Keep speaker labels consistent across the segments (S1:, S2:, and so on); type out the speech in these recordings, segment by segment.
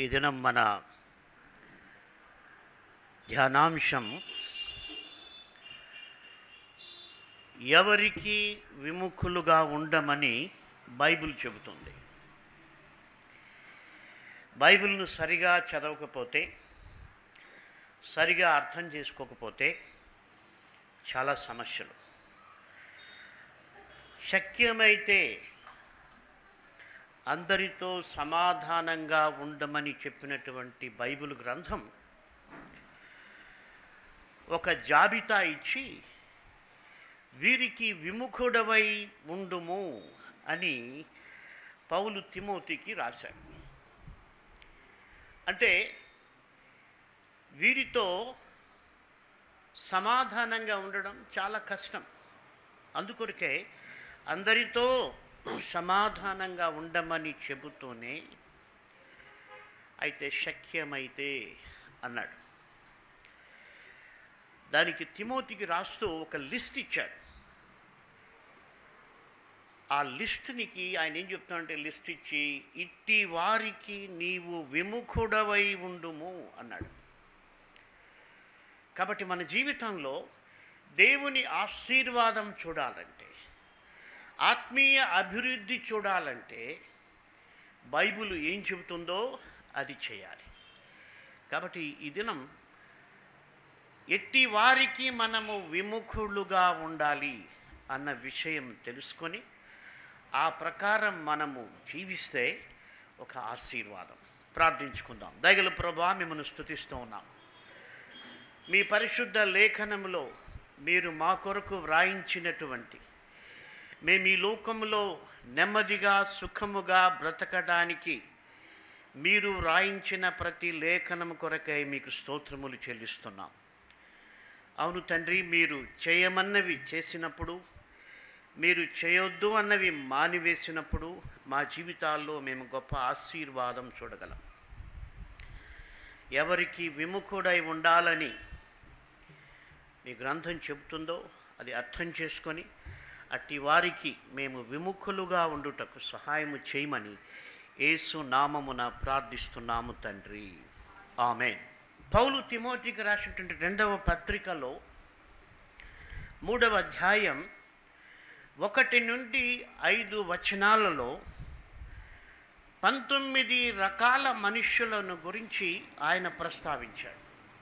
S1: ఈ దినం మన ధ్యానాంశం ఎవరికి విముఖులుగా ఉండమని బైబిల్ చెబుతుంది బైబిల్ను సరిగా చదవకపోతే సరిగా అర్థం చేసుకోకపోతే చాలా సమస్యలు శక్యమైతే అందరితో సమాధానంగా ఉండమని చెప్పినటువంటి బైబిల్ గ్రంథం ఒక జాబితా ఇచ్చి వీరికి విముఖుడవై ఉండుము అని పౌలు తిమోతికి రాశాడు అంటే వీరితో సమాధానంగా ఉండడం చాలా కష్టం అందుకొరకే అందరితో సమాధానంగా ఉండమని చెబుతూనే అయితే శక్యమైతే అన్నాడు దానికి తిమోతికి రాస్తూ ఒక లిస్ట్ ఇచ్చాడు ఆ లిస్టునికి ఆయన ఏం చెప్తాడంటే లిస్ట్ ఇచ్చి ఇట్టి వారికి నీవు విముఖుడవై ఉండుము అన్నాడు కాబట్టి మన జీవితంలో దేవుని ఆశీర్వాదం చూడాలంటే ఆత్మీయ అభివృద్ధి చూడాలంటే బైబిల్ ఏం చెబుతుందో అది చేయాలి కాబట్టి ఈ దినం ఎట్టి వారికి మనము విముఖులుగా ఉండాలి అన్న విషయం తెలుసుకొని ఆ ప్రకారం మనము జీవిస్తే ఒక ఆశీర్వాదం ప్రార్థించుకుందాం దయగల ప్రభా మిమ్మల్ని స్థుతిస్తూ ఉన్నాం మీ పరిశుద్ధ లేఖనంలో మీరు మా కొరకు వ్రాయించినటువంటి మేము ఈ లోకంలో నెమ్మదిగా సుఖముగా బ్రతకడానికి మీరు వ్రాయించిన ప్రతి లేఖనం కొరకై మీకు స్తోత్రములు చెల్లిస్తున్నాం అవును తండ్రి మీరు చేయమన్నవి చేసినప్పుడు మీరు చేయొద్దు అన్నవి మానివేసినప్పుడు మా జీవితాల్లో మేము గొప్ప ఆశీర్వాదం చూడగలం ఎవరికి విముఖుడై ఉండాలని మీ గ్రంథం చెబుతుందో అది అర్థం చేసుకొని అట్టి వారికి మేము విముఖులుగా ఉండుటకు సహాయము చేయమని యేసు నామమున ప్రార్థిస్తున్నాము తండ్రి ఆమెన్ పౌలు తిమోతికి రాసినటువంటి రెండవ పత్రికలో మూడవ అధ్యాయం ఒకటి నుండి ఐదు వచనాలలో పంతొమ్మిది రకాల మనుష్యులను గురించి ఆయన ప్రస్తావించాడు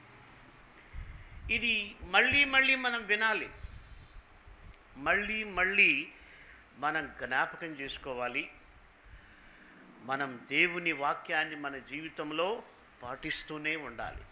S1: ఇది మళ్ళీ మళ్ళీ మనం వినాలి మళ్ళీ మళ్ళీ మనం జ్ఞాపకం చేసుకోవాలి మనం దేవుని వాక్యాన్ని మన జీవితంలో పాటిస్తూనే ఉండాలి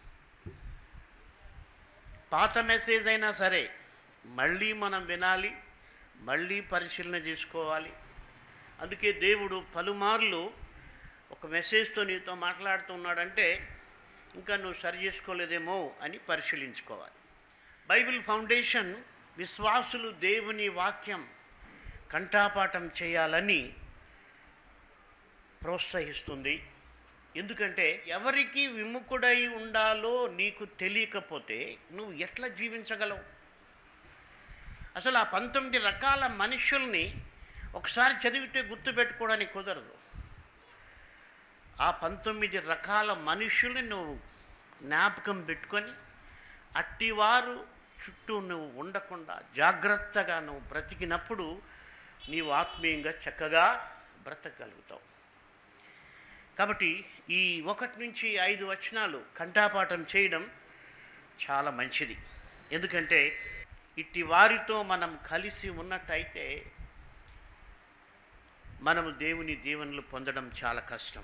S1: పాత మెసేజ్ అయినా సరే మళ్ళీ మనం వినాలి మళ్ళీ పరిశీలన చేసుకోవాలి అందుకే దేవుడు పలుమార్లు ఒక మెసేజ్తో నీతో మాట్లాడుతున్నాడంటే ఇంకా నువ్వు సరి చేసుకోలేదేమో అని పరిశీలించుకోవాలి బైబిల్ ఫౌండేషన్ విశ్వాసులు దేవుని వాక్యం కంఠాపాఠం చేయాలని ప్రోత్సహిస్తుంది ఎందుకంటే ఎవరికి విముఖుడై ఉండాలో నీకు తెలియకపోతే నువ్వు ఎట్లా జీవించగలవు అసలు ఆ పంతొమ్మిది రకాల మనుషుల్ని ఒకసారి చదివితే గుర్తుపెట్టుకోవడానికి కుదరదు ఆ పంతొమ్మిది రకాల మనుషుల్ని నువ్వు జ్ఞాపకం పెట్టుకొని అట్టివారు చుట్టూ నువ్వు ఉండకుండా జాగ్రత్తగా నువ్వు బ్రతికినప్పుడు నీవు ఆత్మీయంగా చక్కగా బ్రతకగలుగుతావు కాబట్టి ఈ ఒకటి నుంచి ఐదు వచనాలు కంఠాపాఠం చేయడం చాలా మంచిది ఎందుకంటే ఇట్టి వారితో మనం కలిసి ఉన్నట్టయితే మనము దేవుని దీవెనలు పొందడం చాలా కష్టం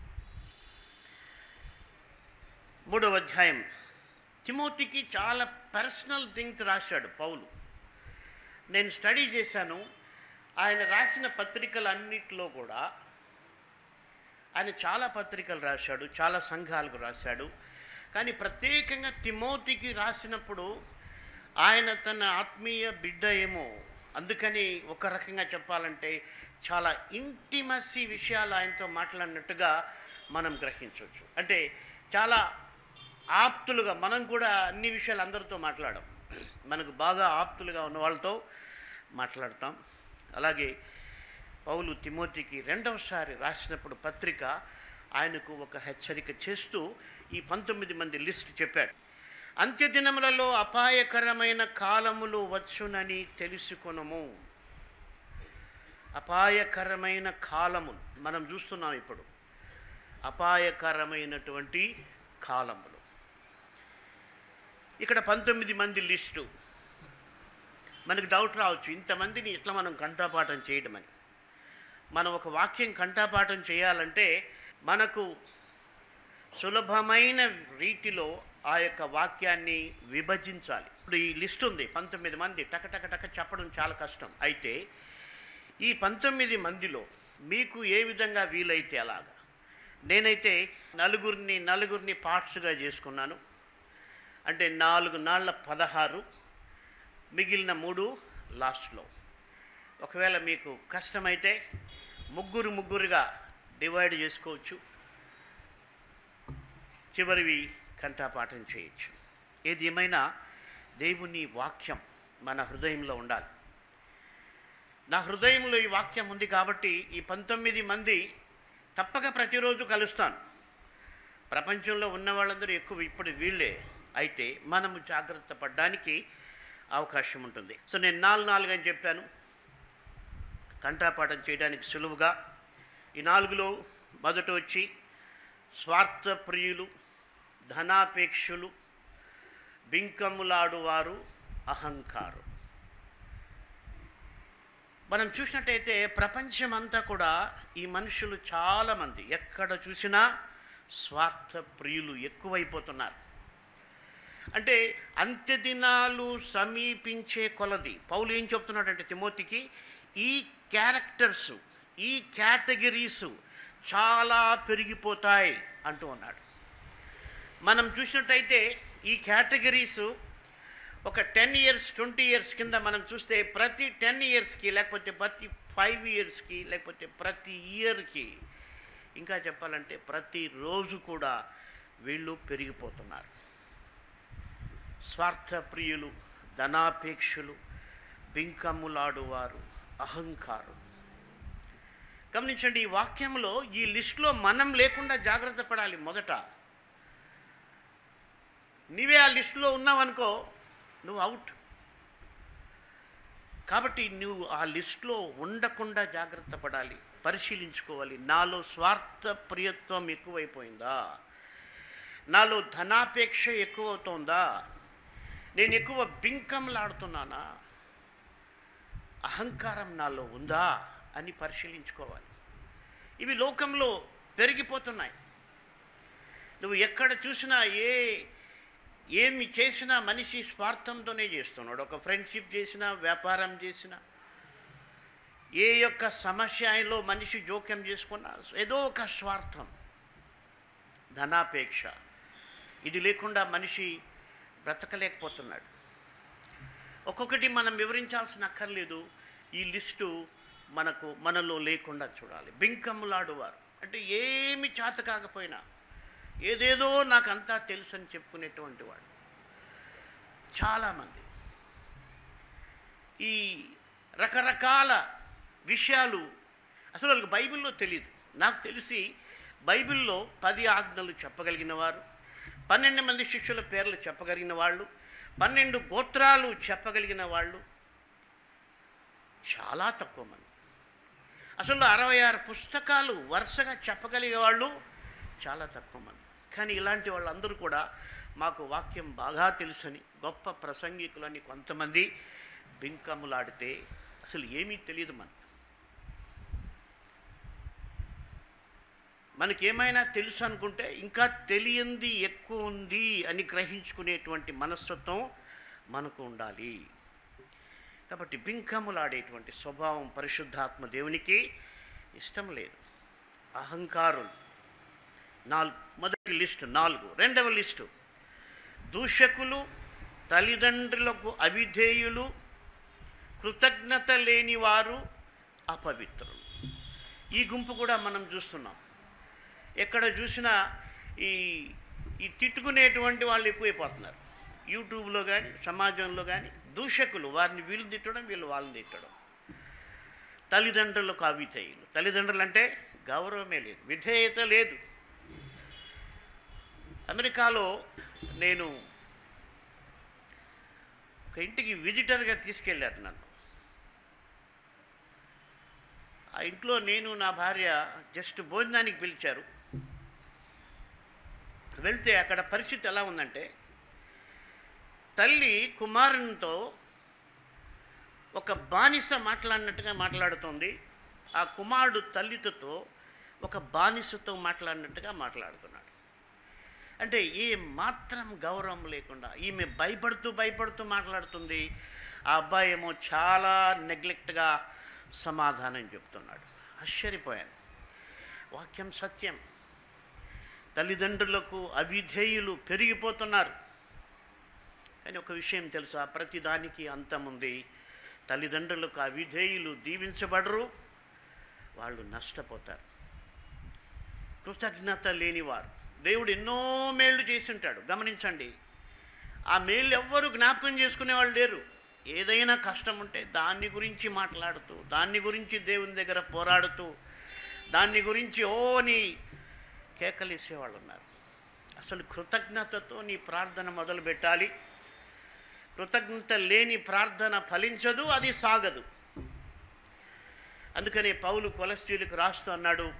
S1: మూడవ అధ్యాయం తిమోతికి చాలా పర్సనల్ థింగ్స్ రాశాడు పౌలు నేను స్టడీ చేశాను ఆయన రాసిన పత్రికలన్నిటిలో కూడా ఆయన చాలా పత్రికలు రాశాడు చాలా సంఘాలకు రాశాడు కానీ ప్రత్యేకంగా తిమోతికి రాసినప్పుడు ఆయన తన ఆత్మీయ బిడ్డ ఏమో అందుకని ఒక రకంగా చెప్పాలంటే చాలా ఇంటిమసీ విషయాలు ఆయనతో మాట్లాడినట్టుగా మనం గ్రహించవచ్చు అంటే చాలా ఆప్తులుగా మనం కూడా అన్ని విషయాలు అందరితో మాట్లాడం మనకు బాగా ఆప్తులుగా ఉన్న వాళ్ళతో మాట్లాడతాం అలాగే పౌలు తిమోతికి రెండవసారి రాసినప్పుడు పత్రిక ఆయనకు ఒక హెచ్చరిక చేస్తూ ఈ పంతొమ్మిది మంది లిస్ట్ చెప్పాడు అంత్యదినములలో అపాయకరమైన కాలములు వచ్చునని తెలుసుకొనము అపాయకరమైన కాలములు మనం చూస్తున్నాం ఇప్పుడు అపాయకరమైనటువంటి కాలములు ఇక్కడ పంతొమ్మిది మంది లిస్టు మనకు డౌట్ రావచ్చు ఇంతమందిని ఇట్లా మనం కంఠాపాఠం చేయడం అని మనం ఒక వాక్యం కంఠాపాఠం చేయాలంటే మనకు సులభమైన రీతిలో ఆ యొక్క వాక్యాన్ని విభజించాలి ఇప్పుడు ఈ లిస్ట్ ఉంది పంతొమ్మిది మంది టక టక టక చెప్పడం చాలా కష్టం అయితే ఈ పంతొమ్మిది మందిలో మీకు ఏ విధంగా వీలైతే అలాగా నేనైతే నలుగురిని నలుగురిని పార్ట్స్గా చేసుకున్నాను అంటే నాలుగు నాళ్ళ పదహారు మిగిలిన మూడు లాస్ట్లో ఒకవేళ మీకు కష్టమైతే ముగ్గురు ముగ్గురుగా డివైడ్ చేసుకోవచ్చు చివరివి కంఠాపాఠం చేయొచ్చు ఏది ఏమైనా దేవుని వాక్యం మన హృదయంలో ఉండాలి నా హృదయంలో ఈ వాక్యం ఉంది కాబట్టి ఈ పంతొమ్మిది మంది తప్పక ప్రతిరోజు కలుస్తాను ప్రపంచంలో ఉన్న వాళ్ళందరూ ఎక్కువ ఇప్పుడు వీళ్ళే అయితే మనము జాగ్రత్త పడడానికి అవకాశం ఉంటుంది సో నేను నాలుగు నాలుగు అని చెప్పాను కంఠాపాఠం చేయడానికి సులువుగా ఈ నాలుగులో మొదట వచ్చి స్వార్థప్రియులు ధనాపేక్షులు బింకములాడువారు అహంకారు మనం చూసినట్టయితే ప్రపంచమంతా కూడా ఈ మనుషులు చాలామంది ఎక్కడ చూసినా స్వార్థ ప్రియులు ఎక్కువైపోతున్నారు అంటే అంత్యదినాలు సమీపించే కొలది పౌలు ఏం చెప్తున్నాడంటే తిమోతికి ఈ క్యారెక్టర్స్ ఈ కేటగిరీస్ చాలా పెరిగిపోతాయి అంటూ ఉన్నాడు మనం చూసినట్టయితే ఈ కేటగిరీస్ ఒక టెన్ ఇయర్స్ ట్వంటీ ఇయర్స్ కింద మనం చూస్తే ప్రతి టెన్ ఇయర్స్కి లేకపోతే ప్రతి ఫైవ్ ఇయర్స్కి లేకపోతే ప్రతి ఇయర్కి ఇంకా చెప్పాలంటే ప్రతి రోజు కూడా వీళ్ళు పెరిగిపోతున్నారు స్వార్థప్రియులు ధనాపేక్షులు బింకమ్ములాడువారు అహంకారు గమనించండి ఈ వాక్యంలో ఈ లిస్టులో మనం లేకుండా జాగ్రత్త పడాలి మొదట నీవే ఆ లిస్టులో ఉన్నావనుకో నువ్వు అవుట్ కాబట్టి నువ్వు ఆ లిస్టులో ఉండకుండా జాగ్రత్త పడాలి పరిశీలించుకోవాలి నాలో స్వార్థ ప్రియత్వం ఎక్కువైపోయిందా నాలో ధనాపేక్ష ఎక్కువ అవుతోందా నేను ఎక్కువ బింకంలాడుతున్నానా అహంకారం నాలో ఉందా అని పరిశీలించుకోవాలి ఇవి లోకంలో పెరిగిపోతున్నాయి నువ్వు ఎక్కడ చూసినా ఏ ఏమి చేసినా మనిషి స్వార్థంతోనే చేస్తున్నాడు ఒక ఫ్రెండ్షిప్ చేసినా వ్యాపారం చేసినా ఏ యొక్క సమస్యలో మనిషి జోక్యం చేసుకున్నా ఏదో ఒక స్వార్థం ధనాపేక్ష ఇది లేకుండా మనిషి బ్రతకలేకపోతున్నాడు ఒక్కొక్కటి మనం వివరించాల్సిన అక్కర్లేదు ఈ లిస్టు మనకు మనలో లేకుండా చూడాలి బింకములాడువారు అంటే ఏమి చేత కాకపోయినా ఏదేదో నాకు అంతా తెలుసు అని చెప్పుకునేటువంటి వాడు చాలామంది ఈ రకరకాల విషయాలు అసలు వాళ్ళకి బైబిల్లో తెలియదు నాకు తెలిసి బైబిల్లో పది ఆజ్ఞలు చెప్పగలిగిన వారు పన్నెండు మంది శిష్యుల పేర్లు చెప్పగలిగిన వాళ్ళు పన్నెండు గోత్రాలు చెప్పగలిగిన వాళ్ళు చాలా తక్కువ మంది అసలు అరవై ఆరు పుస్తకాలు వరుసగా చెప్పగలిగే వాళ్ళు చాలా తక్కువ మంది కానీ ఇలాంటి వాళ్ళందరూ కూడా మాకు వాక్యం బాగా తెలుసని గొప్ప ప్రసంగికులని కొంతమంది బింకములాడితే అసలు ఏమీ తెలియదు మనకు మనకేమైనా తెలుసు అనుకుంటే ఇంకా తెలియంది ఎక్కువ ఉంది అని గ్రహించుకునేటువంటి మనస్తత్వం మనకు ఉండాలి కాబట్టి బింకములాడేటువంటి స్వభావం పరిశుద్ధాత్మ దేవునికి ఇష్టం లేదు అహంకారులు నాలుగు మొదటి లిస్టు నాలుగు రెండవ లిస్టు దూషకులు తల్లిదండ్రులకు అవిధేయులు కృతజ్ఞత లేని వారు అపవిత్రులు ఈ గుంపు కూడా మనం చూస్తున్నాం ఎక్కడ చూసినా ఈ ఈ తిట్టుకునేటువంటి వాళ్ళు ఎక్కువైపోతున్నారు యూట్యూబ్లో కానీ సమాజంలో కానీ దూషకులు వారిని వీళ్ళు తిట్టడం వీళ్ళు వాళ్ళని తిట్టడం తల్లిదండ్రులకు అవిధేయులు తల్లిదండ్రులు అంటే గౌరవమే లేదు విధేయత లేదు అమెరికాలో నేను ఒక ఇంటికి విజిటర్గా తీసుకెళ్ళారు నన్ను ఆ ఇంట్లో నేను నా భార్య జస్ట్ భోజనానికి పిలిచారు వెళ్తే అక్కడ పరిస్థితి ఎలా ఉందంటే తల్లి కుమారునితో ఒక బానిస మాట్లాడినట్టుగా మాట్లాడుతోంది ఆ కుమారుడు తల్లితో ఒక బానిసతో మాట్లాడినట్టుగా మాట్లాడుతున్నాడు అంటే ఏ మాత్రం గౌరవం లేకుండా ఈమె భయపడుతూ భయపడుతూ మాట్లాడుతుంది ఆ అబ్బాయి ఏమో చాలా నెగ్లెక్ట్గా సమాధానం చెప్తున్నాడు ఆశ్చర్యపోయాను వాక్యం సత్యం తల్లిదండ్రులకు అవిధేయులు పెరిగిపోతున్నారు కానీ ఒక విషయం తెలుసా ప్రతిదానికి అంతముంది తల్లిదండ్రులకు అవిధేయులు దీవించబడరు వాళ్ళు నష్టపోతారు కృతజ్ఞత లేనివారు దేవుడు ఎన్నో మేళ్ళు చేసి ఉంటాడు గమనించండి ఆ మేళ్ళు ఎవ్వరు జ్ఞాపకం చేసుకునే వాళ్ళు లేరు ఏదైనా కష్టం ఉంటే దాన్ని గురించి మాట్లాడుతూ దాన్ని గురించి దేవుని దగ్గర పోరాడుతూ దాన్ని గురించి ఓ అని కేకలేసేవాళ్ళు ఉన్నారు అసలు కృతజ్ఞతతో నీ ప్రార్థన మొదలు పెట్టాలి కృతజ్ఞత లేని ప్రార్థన ఫలించదు అది సాగదు అందుకనే పౌలు కొలస్ట్రీలకు రాస్తూ అన్నాడు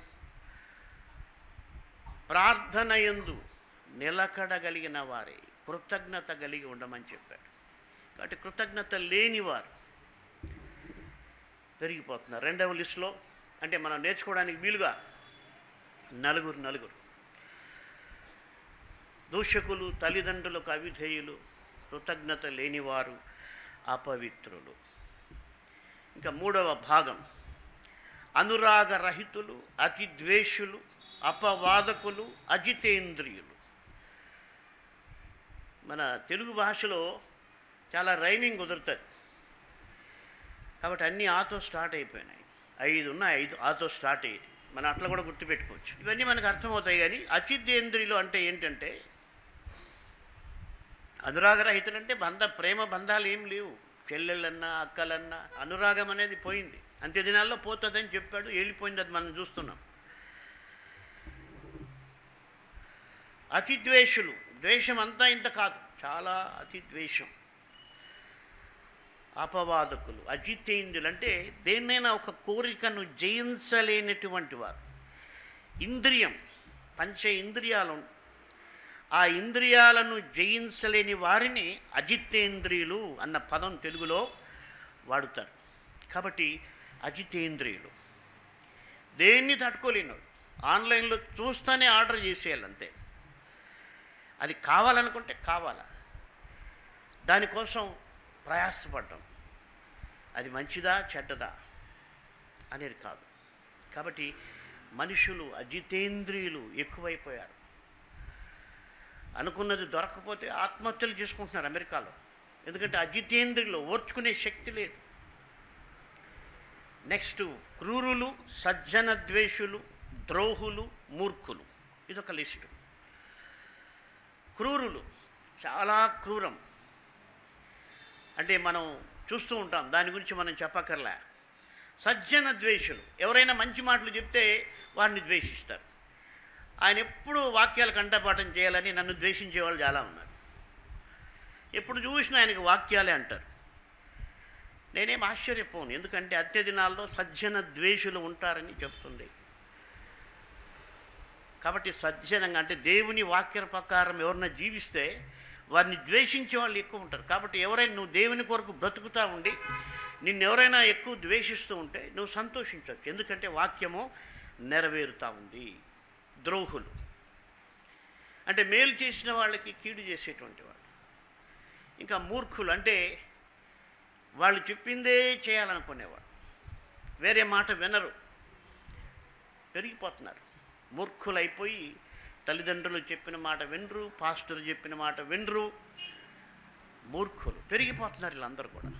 S1: ప్రార్థన ఎందు నిలకడగలిగిన వారే కృతజ్ఞత కలిగి ఉండమని చెప్పాడు కాబట్టి కృతజ్ఞత లేనివారు పెరిగిపోతున్నారు రెండవ లిస్టులో అంటే మనం నేర్చుకోవడానికి వీలుగా నలుగురు నలుగురు దూషకులు తల్లిదండ్రులకు అవిధేయులు కృతజ్ఞత లేనివారు అపవిత్రులు ఇంకా మూడవ భాగం అనురాగరహితులు అతి ద్వేషులు అపవాదకులు అజితేంద్రియులు మన తెలుగు భాషలో చాలా రైమింగ్ కుదురుతుంది కాబట్టి అన్నీ ఆతో స్టార్ట్ అయిపోయినాయి ఐదు ఉన్నాయి ఐదు ఆతో స్టార్ట్ అయ్యేది మనం అట్లా కూడా గుర్తుపెట్టుకోవచ్చు ఇవన్నీ మనకు అర్థమవుతాయి కానీ అచితేంద్రియులు అంటే ఏంటంటే అనురాగరహితులు అంటే బంధ ప్రేమ బంధాలు ఏం లేవు చెల్లెళ్ళన్నా అక్కలన్నా అనురాగం అనేది పోయింది అంత్య దినాల్లో పోతుందని చెప్పాడు వెళ్ళిపోయింది అది మనం చూస్తున్నాం అతి ద్వేషులు ద్వేషం అంతా ఇంత కాదు చాలా అతి ద్వేషం అపవాదకులు అజితేంద్రులు అంటే దేన్నైనా ఒక కోరికను జయించలేనటువంటి వారు ఇంద్రియం పంచ ఇంద్రియాలు ఆ ఇంద్రియాలను జయించలేని వారిని అజితేంద్రియులు అన్న పదం తెలుగులో వాడుతారు కాబట్టి అజితేంద్రియులు దేన్ని తట్టుకోలేనివాడు ఆన్లైన్లో చూస్తూనే ఆర్డర్ చేసేయాలి అంతే అది కావాలనుకుంటే కావాలా దానికోసం ప్రయాసపడ్డం అది మంచిదా చెడ్డదా అనేది కాదు కాబట్టి మనుషులు అజితేంద్రియులు ఎక్కువైపోయారు అనుకున్నది దొరకకపోతే ఆత్మహత్యలు చేసుకుంటున్నారు అమెరికాలో ఎందుకంటే అజితేంద్రియులు ఓర్చుకునే శక్తి లేదు నెక్స్ట్ క్రూరులు సజ్జన ద్వేషులు ద్రోహులు మూర్ఖులు ఇదొక లిస్టు క్రూరులు చాలా క్రూరం అంటే మనం చూస్తూ ఉంటాం దాని గురించి మనం చెప్పక్కర్లే సజ్జన ద్వేషులు ఎవరైనా మంచి మాటలు చెప్తే వారిని ద్వేషిస్తారు ఆయన ఎప్పుడు వాక్యాలు కంఠపాఠం చేయాలని నన్ను ద్వేషించే వాళ్ళు చాలా ఉన్నారు ఎప్పుడు చూసినా ఆయనకి వాక్యాలే అంటారు నేనేం ఆశ్చర్యపోను ఎందుకంటే అత్య దినాల్లో సజ్జన ద్వేషులు ఉంటారని చెప్తుంది కాబట్టి సజ్జనంగా అంటే దేవుని వాక్య ప్రకారం ఎవరన్నా జీవిస్తే వారిని ద్వేషించే వాళ్ళు ఎక్కువ ఉంటారు కాబట్టి ఎవరైనా నువ్వు దేవుని కొరకు బ్రతుకుతూ ఉండి నిన్ను ఎవరైనా ఎక్కువ ద్వేషిస్తూ ఉంటే నువ్వు సంతోషించవచ్చు ఎందుకంటే వాక్యము నెరవేరుతూ ఉంది ద్రోహులు అంటే మేలు చేసిన వాళ్ళకి కీడు చేసేటువంటి వాళ్ళు ఇంకా మూర్ఖులు అంటే వాళ్ళు చెప్పిందే చేయాలనుకునేవాడు వేరే మాట వినరు పెరిగిపోతున్నారు మూర్ఖులైపోయి తల్లిదండ్రులు చెప్పిన మాట వినరు పాస్టర్ చెప్పిన మాట వినరు మూర్ఖులు పెరిగిపోతున్నారు వీళ్ళందరూ కూడా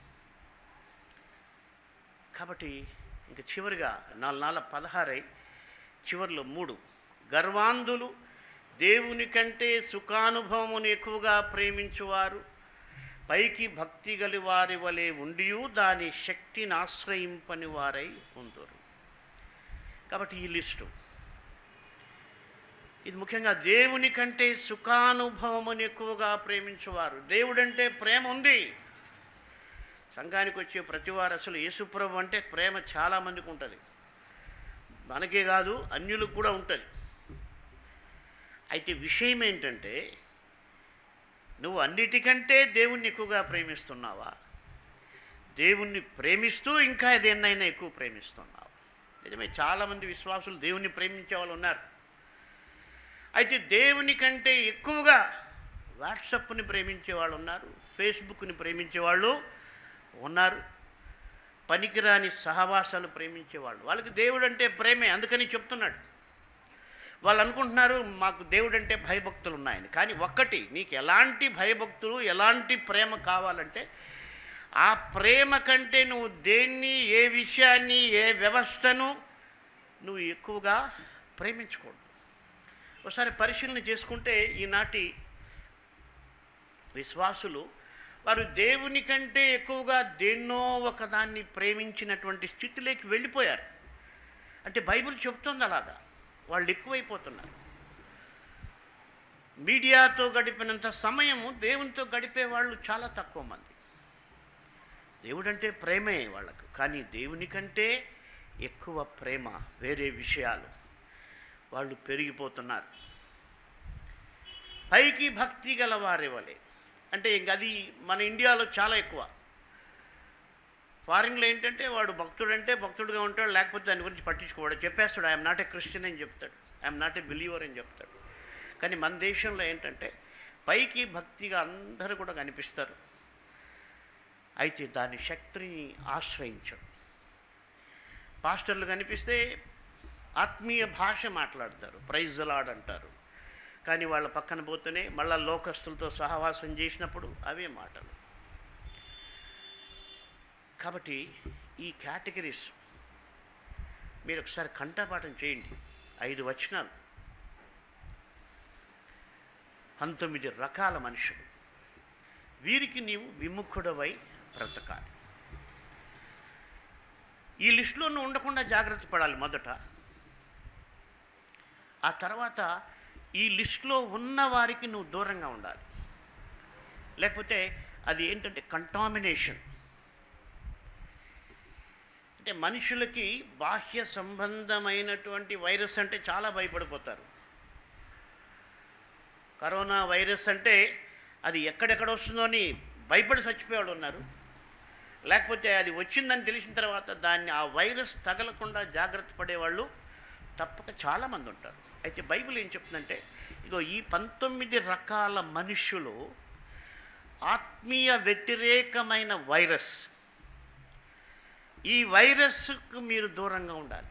S1: కాబట్టి ఇంక చివరిగా నాలుగు నాలుగు పదహారై చివరిలో మూడు గర్వాంధులు దేవుని కంటే సుఖానుభవమును ఎక్కువగా ప్రేమించువారు పైకి భక్తి గలి వారి వలె ఉండియు దాని శక్తిని ఆశ్రయింపని వారై ఉందరు కాబట్టి ఈ లిస్టు ఇది ముఖ్యంగా దేవుని కంటే సుఖానుభవమును ఎక్కువగా ప్రేమించువారు దేవుడంటే ప్రేమ ఉంది సంఘానికి వచ్చే ప్రతివారు అసలు యేసుప్రభు అంటే ప్రేమ చాలామందికి ఉంటుంది మనకే కాదు అన్యులకు కూడా ఉంటుంది అయితే విషయం ఏంటంటే నువ్వు అన్నిటికంటే దేవుణ్ణి ఎక్కువగా ప్రేమిస్తున్నావా దేవుణ్ణి ప్రేమిస్తూ ఇంకా దేన్నైనా ఎక్కువ ప్రేమిస్తున్నావు నిజమే చాలామంది విశ్వాసులు దేవుణ్ణి ప్రేమించే వాళ్ళు ఉన్నారు అయితే దేవుని కంటే ఎక్కువగా వాట్సప్ని ప్రేమించే వాళ్ళు ఉన్నారు ఫేస్బుక్ని ప్రేమించే వాళ్ళు ఉన్నారు పనికిరాని సహవాసాలు ప్రేమించేవాళ్ళు వాళ్ళకి దేవుడు అంటే ప్రేమే అందుకని చెప్తున్నాడు వాళ్ళు అనుకుంటున్నారు మాకు దేవుడు అంటే భయభక్తులు ఉన్నాయని కానీ ఒక్కటి నీకు ఎలాంటి భయభక్తులు ఎలాంటి ప్రేమ కావాలంటే ఆ ప్రేమ కంటే నువ్వు దేన్ని ఏ విషయాన్ని ఏ వ్యవస్థను నువ్వు ఎక్కువగా ప్రేమించకూడదు ఒకసారి పరిశీలన చేసుకుంటే ఈనాటి విశ్వాసులు వారు దేవుని కంటే ఎక్కువగా దేన్నో ఒకదాన్ని ప్రేమించినటువంటి స్థితిలోకి వెళ్ళిపోయారు అంటే బైబిల్ చెప్తుంది అలాగా వాళ్ళు ఎక్కువైపోతున్నారు మీడియాతో గడిపినంత సమయము దేవునితో గడిపే వాళ్ళు చాలా తక్కువ మంది దేవుడంటే ప్రేమే వాళ్ళకు కానీ దేవుని కంటే ఎక్కువ ప్రేమ వేరే విషయాలు వాళ్ళు పెరిగిపోతున్నారు పైకి భక్తి గల వారి వలె అంటే ఇంక అది మన ఇండియాలో చాలా ఎక్కువ ఫారిన్లో ఏంటంటే వాడు భక్తుడంటే భక్తుడుగా ఉంటాడు లేకపోతే దాని గురించి పట్టించుకోవాడు చెప్పేస్తాడు ఐఎమ్ నాట్ ఏ క్రిస్టియన్ అని చెప్తాడు ఐఎమ్ నాట్ ఏ బిలీవర్ అని చెప్తాడు కానీ మన దేశంలో ఏంటంటే పైకి భక్తిగా అందరూ కూడా కనిపిస్తారు అయితే దాని శక్తిని ఆశ్రయించడు పాస్టర్లు కనిపిస్తే ఆత్మీయ భాష మాట్లాడతారు ప్రైజ్ లాడ్ అంటారు కానీ వాళ్ళ పక్కన పోతేనే మళ్ళా లోకస్తులతో సహవాసం చేసినప్పుడు అవే మాటలు కాబట్టి ఈ కేటగిరీస్ మీరు ఒకసారి కంఠపాఠం చేయండి ఐదు వచనాలు పంతొమ్మిది రకాల మనుషులు వీరికి నీవు విముఖుడవై బ్రతకాలి ఈ లిస్టులో నువ్వు ఉండకుండా జాగ్రత్త పడాలి మొదట ఆ తర్వాత ఈ లిస్టులో ఉన్న వారికి నువ్వు దూరంగా ఉండాలి లేకపోతే అది ఏంటంటే కంటామినేషన్ అంటే మనుషులకి బాహ్య సంబంధమైనటువంటి వైరస్ అంటే చాలా భయపడిపోతారు కరోనా వైరస్ అంటే అది ఎక్కడెక్కడ వస్తుందో అని భయపడి చచ్చిపోయేవాళ్ళు ఉన్నారు లేకపోతే అది వచ్చిందని తెలిసిన తర్వాత దాన్ని ఆ వైరస్ తగలకుండా జాగ్రత్త పడేవాళ్ళు తప్పక చాలామంది ఉంటారు అయితే బైబిల్ ఏం చెప్తుందంటే ఇగో ఈ పంతొమ్మిది రకాల మనుషులు ఆత్మీయ వ్యతిరేకమైన వైరస్ ఈ వైరస్కు మీరు దూరంగా ఉండాలి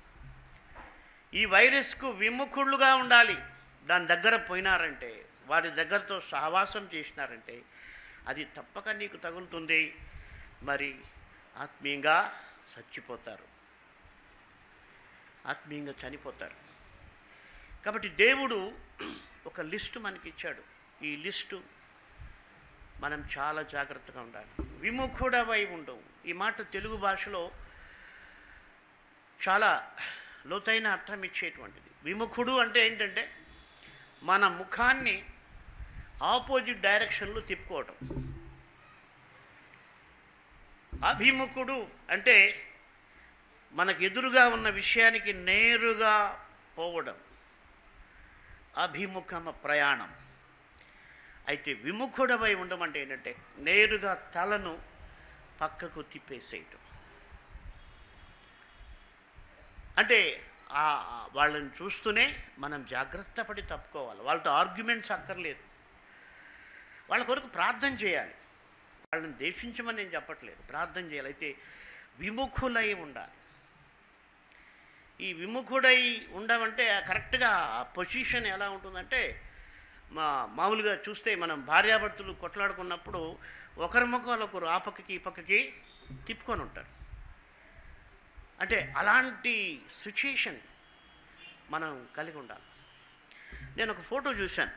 S1: ఈ వైరస్కు విముఖుళ్ళుగా ఉండాలి దాని దగ్గర పోయినారంటే వారి దగ్గరతో సహవాసం చేసినారంటే అది తప్పక నీకు తగులుతుంది మరి ఆత్మీయంగా చచ్చిపోతారు ఆత్మీయంగా చనిపోతారు కాబట్టి దేవుడు ఒక లిస్టు మనకి ఇచ్చాడు ఈ లిస్టు మనం చాలా జాగ్రత్తగా ఉండాలి విముఖుడవై ఉండవు ఈ మాట తెలుగు భాషలో చాలా లోతైన అర్థం ఇచ్చేటువంటిది విముఖుడు అంటే ఏంటంటే మన ముఖాన్ని ఆపోజిట్ డైరెక్షన్లో తిప్పుకోవటం అభిముఖుడు అంటే మనకు ఎదురుగా ఉన్న విషయానికి నేరుగా పోవడం అభిముఖమ ప్రయాణం అయితే విముఖుడవై ఉండమంటే ఏంటంటే నేరుగా తలను పక్కకు తిప్పేసేయటం అంటే ఆ ఆ వాళ్ళని చూస్తూనే మనం జాగ్రత్త పడి తప్పుకోవాలి వాళ్ళతో ఆర్గ్యుమెంట్స్ అక్కర్లేదు వాళ్ళ కొరకు ప్రార్థన చేయాలి వాళ్ళని దేశించమని నేను చెప్పట్లేదు ప్రార్థన చేయాలి అయితే విముఖులై ఉండాలి ఈ విముఖుడై ఉండమంటే కరెక్ట్గా ఆ పొజిషన్ ఎలా ఉంటుందంటే మా మామూలుగా చూస్తే మనం భార్యాభర్తలు కొట్లాడుకున్నప్పుడు ఒకరి ముఖాలు ఒకరు ఆ పక్కకి ఈ పక్కకి తిప్పుకొని ఉంటారు అంటే అలాంటి సిచ్యుయేషన్ మనం కలిగి ఉండాలి నేను ఒక ఫోటో చూశాను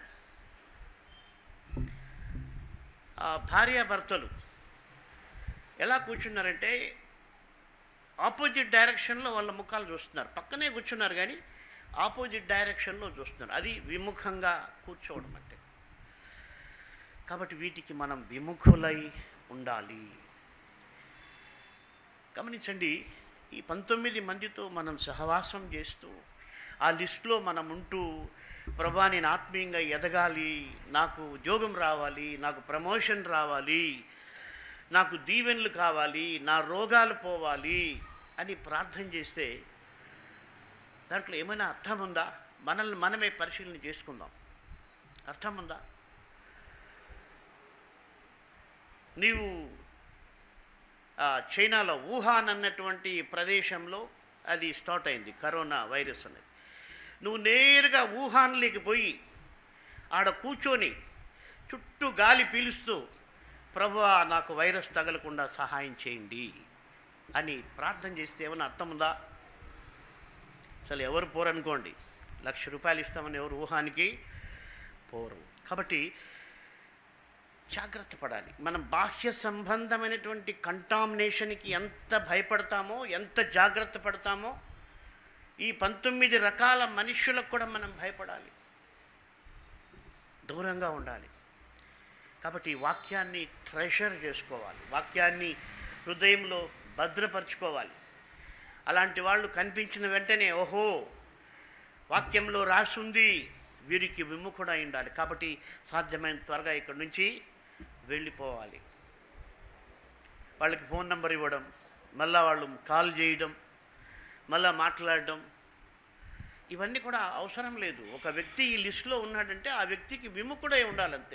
S1: ఆ భార్యాభర్తలు ఎలా కూర్చున్నారంటే ఆపోజిట్ డైరెక్షన్లో వాళ్ళ ముఖాలు చూస్తున్నారు పక్కనే కూర్చున్నారు కానీ ఆపోజిట్ డైరెక్షన్లో చూస్తున్నారు అది విముఖంగా కూర్చోవడం అంటే కాబట్టి వీటికి మనం విముఖులై ఉండాలి గమనించండి ఈ పంతొమ్మిది మందితో మనం సహవాసం చేస్తూ ఆ లిస్టులో మనం ఉంటూ ప్రభా నేను ఆత్మీయంగా ఎదగాలి నాకు ఉద్యోగం రావాలి నాకు ప్రమోషన్ రావాలి నాకు దీవెనలు కావాలి నా రోగాలు పోవాలి అని ప్రార్థన చేస్తే దాంట్లో ఏమైనా అర్థం ఉందా మనల్ని మనమే పరిశీలన చేసుకుందాం అర్థం ఉందా నీవు ఆ, చైనాలో వుహాన్ అన్నటువంటి ప్రదేశంలో అది స్టార్ట్ అయింది కరోనా వైరస్ అనేది నువ్వు నేరుగా వుహాన్లోకి పోయి ఆడ కూర్చొని చుట్టూ గాలి పీలుస్తూ ప్రభా నాకు వైరస్ తగలకుండా సహాయం చేయండి అని ప్రార్థన చేస్తే ఏమైనా అర్థం ఉందా అసలు ఎవరు పోరనుకోండి లక్ష రూపాయలు ఇస్తామని ఎవరు ఊహానికి పోరు కాబట్టి జాగ్రత్త పడాలి మనం బాహ్య సంబంధమైనటువంటి కంటామినేషన్కి ఎంత భయపడతామో ఎంత జాగ్రత్త పడతామో ఈ పంతొమ్మిది రకాల మనుష్యులకు కూడా మనం భయపడాలి దూరంగా ఉండాలి కాబట్టి ఈ వాక్యాన్ని ట్రెషర్ చేసుకోవాలి వాక్యాన్ని హృదయంలో భద్రపరచుకోవాలి అలాంటి వాళ్ళు కనిపించిన వెంటనే ఓహో వాక్యంలో రాసుంది వీరికి విముఖుడై ఉండాలి కాబట్టి సాధ్యమైన త్వరగా ఇక్కడి నుంచి వెళ్ళిపోవాలి వాళ్ళకి ఫోన్ నెంబర్ ఇవ్వడం మళ్ళా వాళ్ళు కాల్ చేయడం మళ్ళా మాట్లాడడం ఇవన్నీ కూడా అవసరం లేదు ఒక వ్యక్తి ఈ లిస్టులో ఉన్నాడంటే ఆ వ్యక్తికి విముఖుడై ఉండాలంతే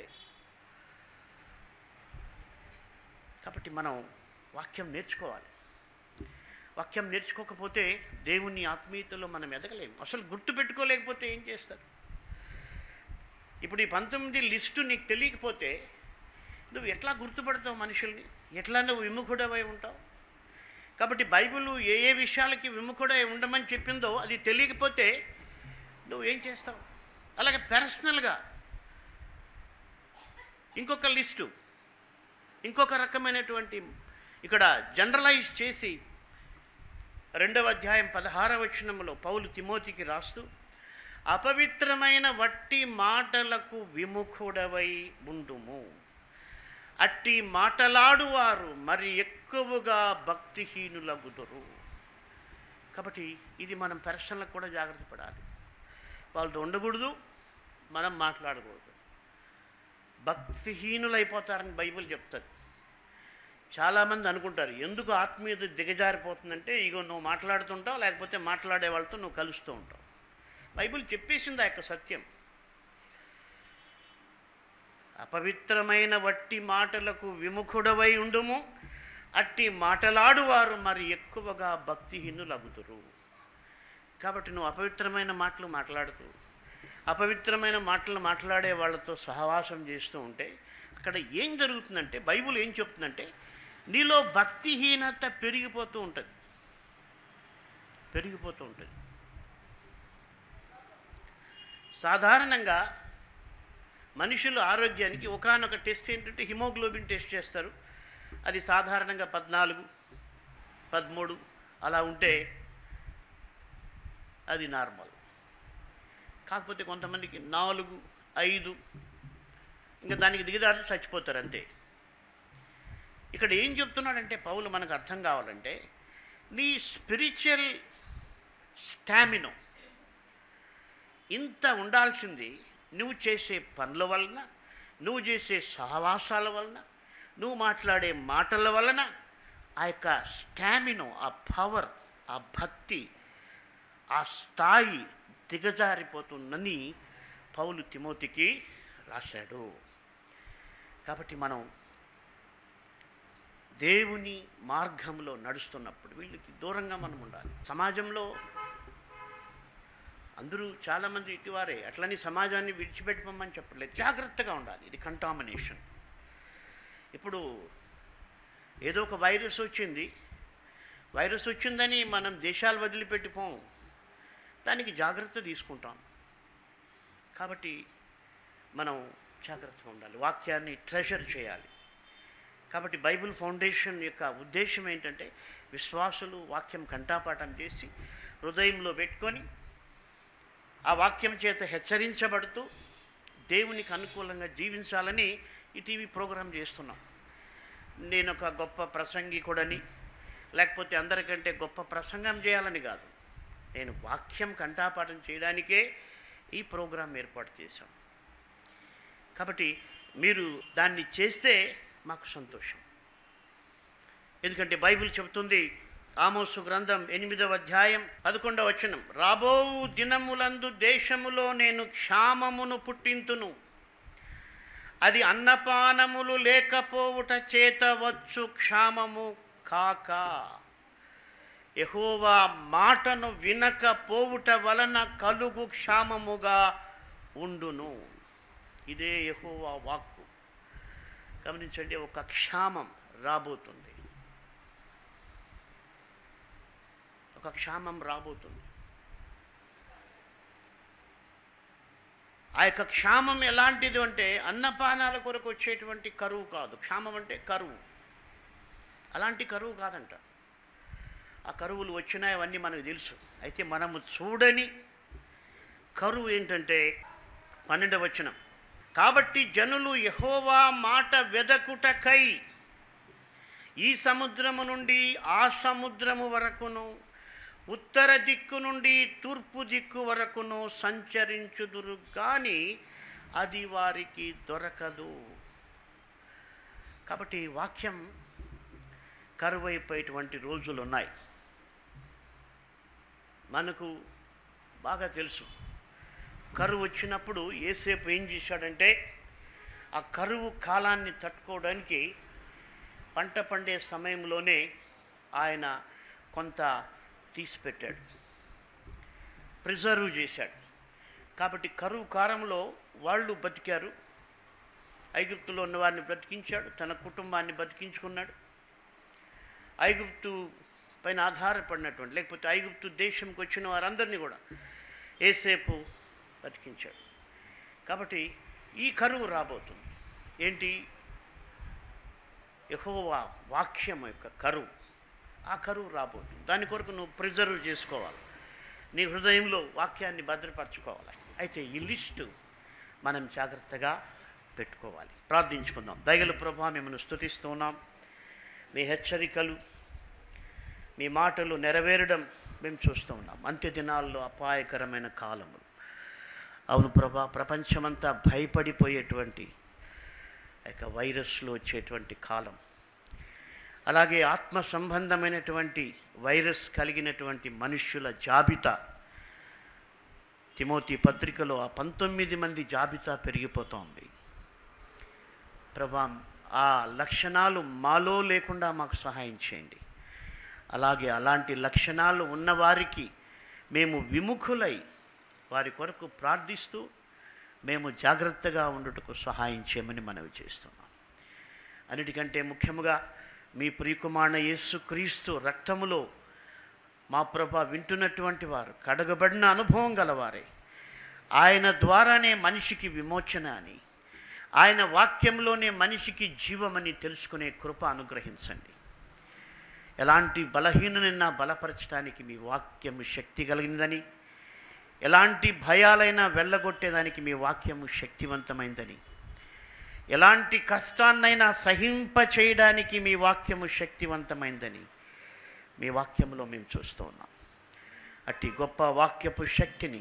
S1: కాబట్టి మనం వాక్యం నేర్చుకోవాలి వాక్యం నేర్చుకోకపోతే దేవుని ఆత్మీయతలో మనం ఎదగలేము అసలు గుర్తు పెట్టుకోలేకపోతే ఏం చేస్తారు ఇప్పుడు ఈ పంతొమ్మిది లిస్టు నీకు తెలియకపోతే నువ్వు ఎట్లా గుర్తుపడతావు మనుషుల్ని ఎట్లా నువ్వు విముఖుడవై ఉంటావు కాబట్టి బైబిల్ ఏ ఏ విషయాలకి విముఖుడై ఉండమని చెప్పిందో అది తెలియకపోతే నువ్వు ఏం చేస్తావు అలాగే పర్సనల్గా ఇంకొక లిస్టు ఇంకొక రకమైనటువంటి ఇక్కడ జనరలైజ్ చేసి రెండవ అధ్యాయం పదహారవ వచనంలో పౌలు తిమోతికి రాస్తూ అపవిత్రమైన వట్టి మాటలకు విముఖుడవై ఉండుము అట్టి మాటలాడువారు మరి ఎక్కువగా భక్తిహీనులగుదురు కాబట్టి ఇది మనం పర్సనలకు కూడా జాగ్రత్త పడాలి వాళ్ళతో ఉండకూడదు మనం మాట్లాడకూడదు భక్తిహీనులైపోతారని బైబిల్ చెప్తుంది చాలామంది అనుకుంటారు ఎందుకు ఆత్మీయత దిగజారిపోతుందంటే ఇగో నువ్వు మాట్లాడుతుంటావు లేకపోతే మాట్లాడే వాళ్ళతో నువ్వు కలుస్తూ ఉంటావు బైబిల్ చెప్పేసింది ఆ యొక్క సత్యం అపవిత్రమైన వట్టి మాటలకు విముఖుడవై ఉండుము అట్టి మాటలాడువారు మరి ఎక్కువగా భక్తిహీనులగుతురు కాబట్టి నువ్వు అపవిత్రమైన మాటలు మాట్లాడుతూ అపవిత్రమైన మాటలు మాట్లాడే వాళ్ళతో సహవాసం చేస్తూ ఉంటే అక్కడ ఏం జరుగుతుందంటే బైబుల్ ఏం చెప్తుందంటే నీలో భక్తిహీనత పెరిగిపోతూ ఉంటుంది పెరిగిపోతూ ఉంటుంది సాధారణంగా మనుషుల ఆరోగ్యానికి ఒకానొక టెస్ట్ ఏంటంటే హిమోగ్లోబిన్ టెస్ట్ చేస్తారు అది సాధారణంగా పద్నాలుగు పదమూడు అలా ఉంటే అది నార్మల్ కాకపోతే కొంతమందికి నాలుగు ఐదు ఇంకా దానికి దిగదారి చచ్చిపోతారు అంతే ఇక్కడ ఏం చెప్తున్నాడంటే పౌలు మనకు అర్థం కావాలంటే నీ స్పిరిచువల్ స్టామినో ఇంత ఉండాల్సింది నువ్వు చేసే పనుల వలన నువ్వు చేసే సహవాసాల వలన నువ్వు మాట్లాడే మాటల వలన ఆ యొక్క స్టామినో ఆ పవర్ ఆ భక్తి ఆ స్థాయి దిగజారిపోతుందని పౌలు తిమోతికి రాశాడు కాబట్టి మనం దేవుని మార్గంలో నడుస్తున్నప్పుడు వీళ్ళకి దూరంగా మనం ఉండాలి సమాజంలో అందరూ చాలామంది ఇటువారే అట్లని సమాజాన్ని విడిచిపెట్టుకోమని చెప్పలేదు జాగ్రత్తగా ఉండాలి ఇది కంటామినేషన్ ఇప్పుడు ఏదో ఒక వైరస్ వచ్చింది వైరస్ వచ్చిందని మనం దేశాలు వదిలిపెట్టిపోం దానికి జాగ్రత్త తీసుకుంటాం కాబట్టి మనం జాగ్రత్తగా ఉండాలి వాక్యాన్ని ట్రెషర్ చేయాలి కాబట్టి బైబిల్ ఫౌండేషన్ యొక్క ఉద్దేశం ఏంటంటే విశ్వాసులు వాక్యం కంఠాపాఠం చేసి హృదయంలో పెట్టుకొని ఆ వాక్యం చేత హెచ్చరించబడుతూ దేవునికి అనుకూలంగా జీవించాలని ఈ టీవీ ప్రోగ్రాం చేస్తున్నాం నేను ఒక గొప్ప ప్రసంగికుడని లేకపోతే అందరికంటే గొప్ప ప్రసంగం చేయాలని కాదు నేను వాక్యం కంఠాపాఠం చేయడానికే ఈ ప్రోగ్రాం ఏర్పాటు చేశాం కాబట్టి మీరు దాన్ని చేస్తే మాకు సంతోషం ఎందుకంటే బైబిల్ చెబుతుంది ఆమోసు గ్రంథం ఎనిమిదవ అధ్యాయం పదకొండవ వచనం రాబో దినములందు దేశములో నేను క్షామమును పుట్టింతును అది అన్నపానములు లేకపోవుట చేత వచ్చు క్షామము కాక యహోవా మాటను వినకపోవుట వలన కలుగు క్షామముగా ఉండును ఇదే యహోవా వాక్కు గమనించండి ఒక క్షామం రాబోతుంది ఒక క్షామం రాబోతుంది ఆ యొక్క క్షామం ఎలాంటిది అంటే అన్నపానాల కొరకు వచ్చేటువంటి కరువు కాదు క్షామం అంటే కరువు అలాంటి కరువు కాదంట ఆ కరువులు వచ్చినాయి అవన్నీ మనకు తెలుసు అయితే మనము చూడని కరువు ఏంటంటే పన్నెండవ వచనం కాబట్టి జనులు యహోవా మాట వెదకుటకై ఈ సముద్రము నుండి ఆ సముద్రము వరకును ఉత్తర దిక్కు నుండి తూర్పు దిక్కు వరకును సంచరించుదురు కానీ అది వారికి దొరకదు కాబట్టి వాక్యం కరువైపోయేటువంటి రోజులు ఉన్నాయి మనకు బాగా తెలుసు కరువు వచ్చినప్పుడు ఏసేపు ఏం చేశాడంటే ఆ కరువు కాలాన్ని తట్టుకోవడానికి పంట పండే సమయంలోనే ఆయన కొంత తీసిపెట్టాడు ప్రిజర్వ్ చేశాడు కాబట్టి కరువు కాలంలో వాళ్ళు బతికారు ఐగుప్తులో ఉన్న వారిని బ్రతికించాడు తన కుటుంబాన్ని బతికించుకున్నాడు ఐగుప్తు పైన ఆధారపడినటువంటి లేకపోతే ఐగుప్తు దేశంకి వచ్చిన వారందరినీ కూడా ఏసేపు బతికించాడు కాబట్టి ఈ కరువు రాబోతుంది ఏంటి యహోవా వాక్యం యొక్క కరువు ఆ కరువు రాబోతుంది దాని కొరకు నువ్వు ప్రిజర్వ్ చేసుకోవాలి నీ హృదయంలో వాక్యాన్ని భద్రపరచుకోవాలి అయితే ఈ లిస్టు మనం జాగ్రత్తగా పెట్టుకోవాలి ప్రార్థించుకుందాం దయగల ప్రభా మిమ్మల్ని స్తుతిస్తూ ఉన్నాం మీ హెచ్చరికలు మీ మాటలు నెరవేరడం మేము చూస్తూ ఉన్నాం అంత్య దినాల్లో అపాయకరమైన కాలములు అవును ప్రభా ప్రపంచమంతా భయపడిపోయేటువంటి ఆ యొక్క వైరస్లు వచ్చేటువంటి కాలం అలాగే ఆత్మ సంబంధమైనటువంటి వైరస్ కలిగినటువంటి మనుష్యుల జాబితా తిమోతి పత్రికలో ఆ పంతొమ్మిది మంది జాబితా పెరిగిపోతోంది ప్రభా ఆ లక్షణాలు మాలో లేకుండా మాకు సహాయం చేయండి అలాగే అలాంటి లక్షణాలు ఉన్నవారికి మేము విముఖులై వారి కొరకు ప్రార్థిస్తూ మేము జాగ్రత్తగా ఉండుటకు సహాయం చేయమని మనవి చేస్తున్నాం అన్నిటికంటే ముఖ్యముగా మీ ప్రియకుమారణ యేసు క్రీస్తు రక్తములో మా ప్రభ వింటున్నటువంటి వారు కడగబడిన అనుభవం గలవారే ఆయన ద్వారానే మనిషికి విమోచన అని ఆయన వాక్యంలోనే మనిషికి జీవమని తెలుసుకునే కృప అనుగ్రహించండి ఎలాంటి బలహీననైనా బలపరచడానికి మీ వాక్యము శక్తి కలిగినదని ఎలాంటి భయాలైనా వెళ్ళగొట్టేదానికి మీ వాక్యము శక్తివంతమైందని ఎలాంటి కష్టాన్నైనా సహింప చేయడానికి మీ వాక్యము శక్తివంతమైందని మీ వాక్యంలో మేము చూస్తూ ఉన్నాం అట్టి గొప్ప వాక్యపు శక్తిని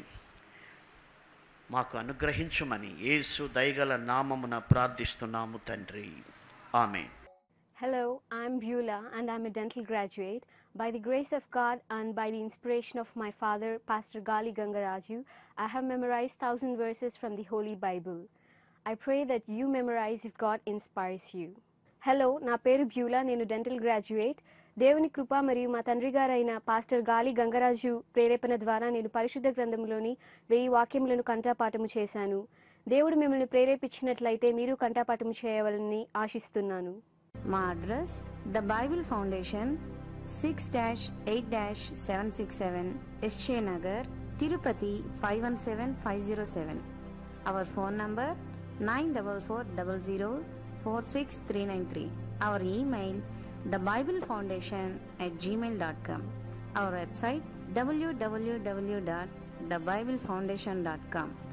S1: మాకు అనుగ్రహించమని యేసు దయగల నామమున ప్రార్థిస్తున్నాము తండ్రి ఆమె
S2: Hello, I'm Beulah and I'm a dental graduate. By the grace of God and by the inspiration of my father, Pastor Gali Gangaraju, I have memorized thousand verses from the Holy Bible. I pray that you memorize if God inspires you. Hello నా పేరు Beulah నేను dental graduate దేవుని కృప మరియు మా తండ్రి గారైన pastor గాలి గంగరాజు ప్రేరేపణ ద్వారా నేను పరిశుద్ధ గ్రంథంలోని వెయ్యి వాక్యములను కంఠాపాఠము చేశాను దేవుడు మిమ్మల్ని ప్రేరేపించినట్లయితే మీరు కంఠాపాఠము చేయవాలని ఆశిస్తున్నాను
S3: మా address the Bible Foundation six dash eight dash seven six seven SJ Nagar Tirupati five one seven five zero seven our phone number nine double four double zero four six three nine three our email the Bible Foundation at Gmail dot com our website WWW dot thebiblefoundation.com.